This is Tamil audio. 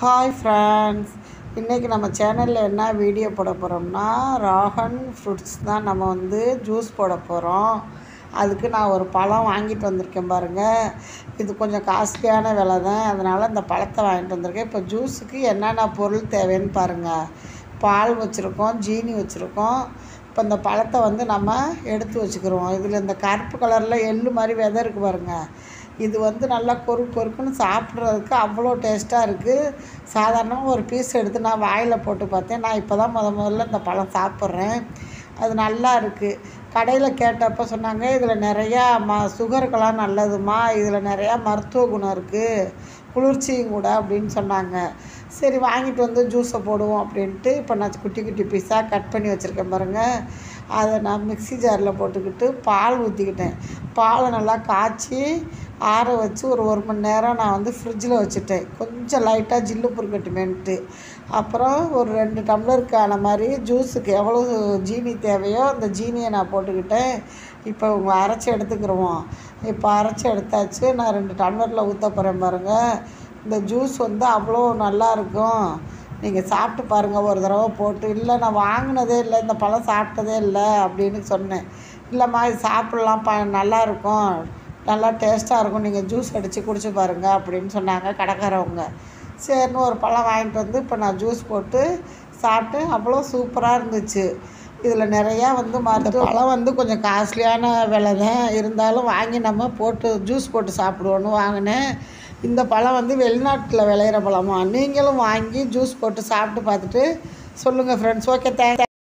ஹாய் ஃப்ரெண்ட்ஸ் இன்றைக்கி நம்ம சேனலில் என்ன வீடியோ போட போகிறோம்னா ராகன் ஃப்ரூட்ஸ் தான் நம்ம வந்து ஜூஸ் போட போகிறோம் அதுக்கு நான் ஒரு பழம் வாங்கிட்டு வந்திருக்கேன் பாருங்கள் இது கொஞ்சம் காஸ்ட்லியான விலை தான் அதனால் இந்த பழத்தை வாங்கிட்டு வந்திருக்கேன் இப்போ ஜூஸுக்கு என்னென்ன பொருள் தேவைன்னு பாருங்கள் பால் வச்சுருக்கோம் ஜீனி வச்சுருக்கோம் இப்போ இந்த பழத்தை வந்து நம்ம எடுத்து வச்சுக்கிறோம் இதில் இந்த கருப்பு கலரில் எள்ளு மாதிரி விதை இருக்குது பாருங்கள் இது வந்து நல்லா கொறு கொறுக்குன்னு சாப்பிட்றதுக்கு அவ்வளோ டேஸ்ட்டாக இருக்குது சாதாரணமாக ஒரு பீஸ் எடுத்து நான் வாயில் போட்டு பார்த்தேன் நான் இப்போ தான் முத முதல்ல இந்த பழம் சாப்பிட்றேன் அது நல்லா இருக்குது கடையில் கேட்டப்போ சொன்னாங்க இதில் நிறையா ம சுகருக்கெல்லாம் நல்லதுமா இதில் நிறையா மருத்துவ குணம் இருக்குது குளிர்ச்சியும் கூட அப்படின்னு சொன்னாங்க சரி வாங்கிட்டு வந்து ஜூஸை போடுவோம் அப்படின்ட்டு இப்போ நான் குட்டி குட்டி பீஸாக கட் பண்ணி வச்சுருக்கேன் பாருங்கள் அதை நான் மிக்ஸி ஜாரில் போட்டுக்கிட்டு பால் ஊற்றிக்கிட்டேன் பாலை நல்லா காய்ச்சி ஆற வச்சு ஒரு ஒரு மணி நேரம் நான் வந்து ஃப்ரிட்ஜில் வச்சுட்டேன் கொஞ்சம் லைட்டாக ஜில்லு பொறுக்கட்டுமேன்ட்டு அப்புறம் ஒரு ரெண்டு டம்ளருக்கான மாதிரி ஜூஸுக்கு எவ்வளோ ஜீனி தேவையோ அந்த ஜீனியை நான் போட்டுக்கிட்டேன் இப்போ உங்கள் அரைச்சி எடுத்துக்கிருவோம் இப்போ அரைச்சி எடுத்தாச்சு நான் ரெண்டு டம்ளரில் ஊற்ற போகிறேன் பாருங்கள் இந்த ஜூஸ் வந்து அவ்வளோ நல்லா இருக்கும் நீங்கள் சாப்பிட்டு பாருங்கள் ஒரு தடவை போட்டு இல்லை நான் வாங்கினதே இல்லை இந்த பழம் சாப்பிட்டதே இல்லை அப்படின்னு சொன்னேன் இல்லைம்மா இது சாப்பிட்லாம் ப நல்லா இருக்கும் நல்லா டேஸ்ட்டாக இருக்கும் நீங்கள் ஜூஸ் அடித்து குடிச்சு பாருங்கள் அப்படின்னு சொன்னாங்க கடைக்காரவங்க சரின்னு ஒரு பழம் வாங்கிட்டு வந்து இப்போ நான் ஜூஸ் போட்டு சாப்பிட்டு அவ்வளோ சூப்பராக இருந்துச்சு இதில் நிறையா வந்து மருத்துவ பழம் வந்து கொஞ்சம் காஸ்ட்லியான விலை தான் இருந்தாலும் வாங்கி நம்ம போட்டு ஜூஸ் போட்டு சாப்பிடுவோன்னு வாங்கினேன் இந்த பழம் வந்து வெளிநாட்டில் விளையிற பழமா நீங்களும் வாங்கி ஜூஸ் போட்டு சாப்பிட்டு பார்த்துட்டு சொல்லுங்கள் ஃப்ரெண்ட்ஸ் ஓகே தேங்க்